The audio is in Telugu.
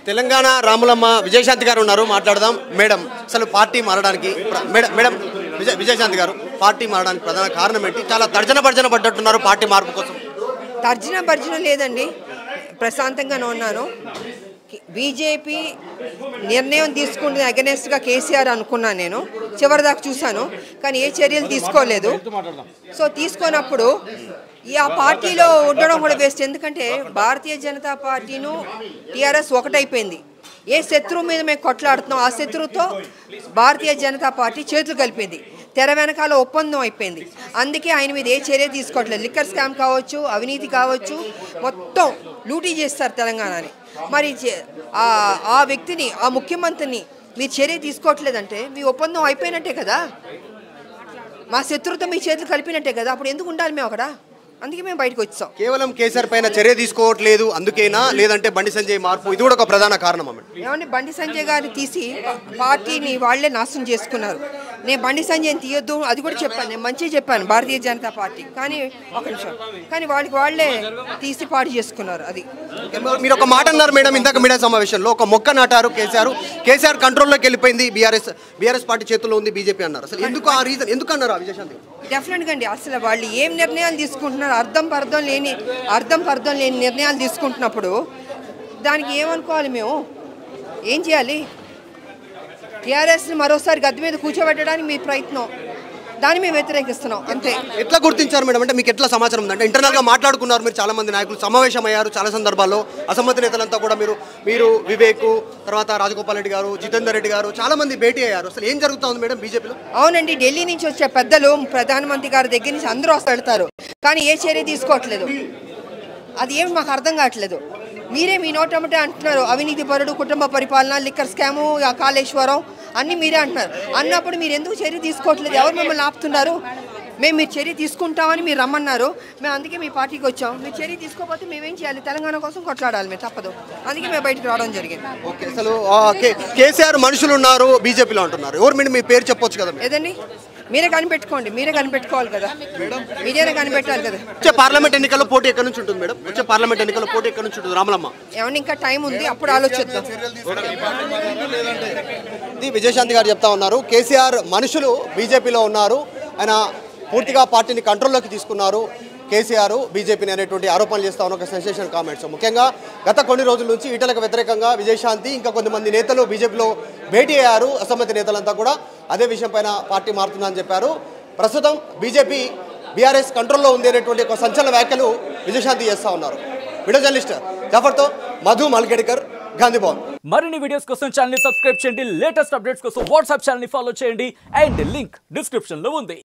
తెలంగాణ రాములమ్మ విజయశాంతి గారు ఉన్నారు మాట్లాడదాం మేడం అసలు పార్టీ మారడానికి ప్ర- మేడం మేడం విజయ విజయశాంతి గారు పార్టీ మారడానికి ప్రధాన కారణం ఏంటి చాలా తర్జన భర్జన పడ్డట్టున్నారు పార్టీ మార్పు కోసం తర్జన భర్జన లేదండి ప్రశాంతంగానే ఉన్నాను బీజేపీ నిర్ణయం తీసుకుంటుంది అగెనెస్ట్గా కేసీఆర్ అనుకున్నాను నేను చివరిదాకా చూశాను కానీ ఏ చర్యలు తీసుకోలేదు సో తీసుకున్నప్పుడు ఈ ఆ పార్టీలో ఉండడం కూడా వేస్ట్ ఎందుకంటే భారతీయ జనతా పార్టీను టీఆర్ఎస్ ఒకటైపోయింది ఏ శత్రువు మీద మేము కొట్లాడుతున్నాం ఆ శత్రువుతో భారతీయ జనతా పార్టీ చేతులు కలిపింది తెర వెనకాల ఒప్పందం అయిపోయింది అందుకే ఆయన మీద ఏ చర్య తీసుకోవట్లేదు లిక్కర్ స్కామ్ కావచ్చు అవినీతి కావచ్చు మొత్తం లూటీ చేస్తారు తెలంగాణని మరి చే- ఆ ఆ వ్యక్తిని ఆ ముఖ్యమంత్రిని మీరు చర్య తీసుకోవట్లేదంటే మీ ఒప్పందం అయిపోయినట్టే కదా మా శత్రువుతో మీ చేతులు కలిపినట్టే కదా అప్పుడు ఎందుకు ఉండాలి మేము అక్కడ అందుకే మేము బయటకు వచ్చాం కేవలం కేసీఆర్ పైన చర్య తీసుకోవట్లేదు అందుకేనా లేదంటే బండి సంజయ్ మార్పు ఇది కూడా ఒక ప్రధాన కారణం మేడం ఏమంటే బండి సంజయ్ గారిని తీసి పా- పార్టీని వాళ్ళే నాశనం చేసుకున్నారు నేను బండి సంజయ్ని తీయొద్దు అది కూడా చెప్పాను నేను మంచిగా చెప్పాను భారతీయ జనతా పార్టీ కానీ ఒక నిమిషం కానీ వాళ్ళకి వాళ్ళే తీసి పాడు చేసుకున్నారు అది మీరు ఒక మాట అన్నారు మేడం ఇందాక మీడియా సమావేశంలో ఒక మొక్క నాటారు కేసీఆర్ కేసీఆర్ కంట్రోల్లోకి వెళ్ళిపోయింది బీఆర్ఎస్ బీఆర్ఎస్ పార్టీ చేతుల్లో ఉంది బీజేపీ అన్నారు అసలు ఎందుకు ఆ రీజన్ ఎందుకు అన్నారు ఆ విజయశాంతి గారు? డెఫినెట్గా అండి అసలు వాళ్ళు ఏం నిర్ణయాలు తీసుకుంటున్నారు అర్థం పర్థం లేని అర్థం పర్థం లేని నిర్ణయాలు తీసుకుంటున్నప్పుడు దానికి ఏమనుకోవాలి మేము ఏం చేయాలి టీఆర్ఎస్ని మరోసారి గద్దె మీద కూర్చోబెట్టడానికి మీ ప్రయత్నం దాన్ని మేము వ్యతిరేకిస్తున్నాం అంతే ఎట్లా గుర్తించారు మేడం అంటే మీకు ఎట్లా సమాచారం ఉందంటే ఇంటర్నల్ గా మాట్లాడుకున్నారు మీరు చాలా మంది నాయకులు సమావేశం అయ్యారు చాలా సందర్భాల్లో అసమ్మతి నేతలంతా కూడా మీరు మీరు వివేక్ తర్వాత రాజగోపాల్ రెడ్డి గారు జితేందర్ రెడ్డి గారు చాలా మంది భేటీ అయ్యారు అసలు ఏం జరుగుతా ఉంది మేడం బీజేపీలో అవునండి ఢిల్లీ నుంచి వచ్చే పెద్దలు ప్రధానమంత్రి గారి దగ్గర నుంచి అందరూ వస్తూ వెళ్తారు కానీ ఏ చర్య తీసుకోవట్లేదు అది ఏమి మాకు అర్థం కావట్లేదు మీరే మీ నోటమ్మటే అంటున్నారు అవినీతి పరుడు కుటుంబ పరిపాలన లిక్కర్ స్కాము ఆ కాళేశ్వరం అన్నీ మీరే అంటున్నారు అన్నప్పుడు మీరు ఎందుకు చర్య తీసుకోవట్లేదు ఎవరు మిమ్మల్ని ఆపుతున్నారు మేము మీరు చర్య తీసుకుంటామని మీరు రమ్మన్నారు మేము అందుకే మీ పార్టీకి వచ్చాం మీరు చర్య తీసుకోకపోతే మేమేం చేయాలి తెలంగాణ కోసం కొట్లాడాలి మేము తప్పదు అందుకే మేము బయటకు రావడం జరిగింది ఓకే అసలు ఆ, కే- కేసీఆర్ మనుషులు ఉన్నారు బీజేపీలో అంటున్నారు ఎవరు మీరు మీ పేరు చెప్పొచ్చు కదా మీరు. ఏదండి మీరే కనిపెట్టుకోండి మీరే కనిపెట్టుకోవాలి కదా మీరేనే కనిపెట్టాలి కదా వచ్చే పార్లమెంట్ ఎన్నికల్లో పోటీ ఎక్కడి నుంచి ఉంటుంది మేడం వచ్చే పార్లమెంట్ ఎన్నికల్లో పోటీ ఎక్కడి నుంచి ఉంటుంది రామలమ్మ ఏమన్నా ఇంకా టైం ఉంది అప్పుడు ఆలోచిద్దాం ఇది విజయశాంతి గారు చెప్తా ఉన్నారు కేసీఆర్ మనుషులు బీజేపీలో ఉన్నారు ఆయన పూర్తిగా పార్టీని కంట్రోల్లోకి తీసుకున్నారు కేసీఆర్ బీజేపీని అనేటువంటి ఆరోపణలు చేస్తా ఉన్న ఒక సెన్సేషన్ కామెంట్స్ ముఖ్యంగా గత కొన్ని రోజుల నుంచి ఈటలకు వ్యతిరేకంగా విజయశాంతి ఇంకా కొంతమంది నేతలు బీజేపీలో భేటీ అయ్యారు అసమ్మతి నేతలంతా కూడా అదే విషయం పైన పార్టీ మారుతుందని చెప్పారు ప్రస్తుతం బీజేపీ బీఆర్ఎస్ కంట్రోల్లో ఉంది అనేటువంటి ఒక సంచలన వ్యాఖ్యలు విజయశాంతి చేస్తా ఉన్నారు వీడియో జర్నలిస్ట్ జఫర్తో మధు మల్గేడ్కర్ గాంధీ భవన్ మరిన్ని వీడియోస్ కోసం ఛానల్ సబ్స్క్రైబ్ చేయండి లేటెస్ట్ అప్డేట్స్ కోసం వాట్సాప్ ఛానల్ ఫాలో చేయండి అండ్ లింక్ డిస్క్రిప్షన్ లో ఉంది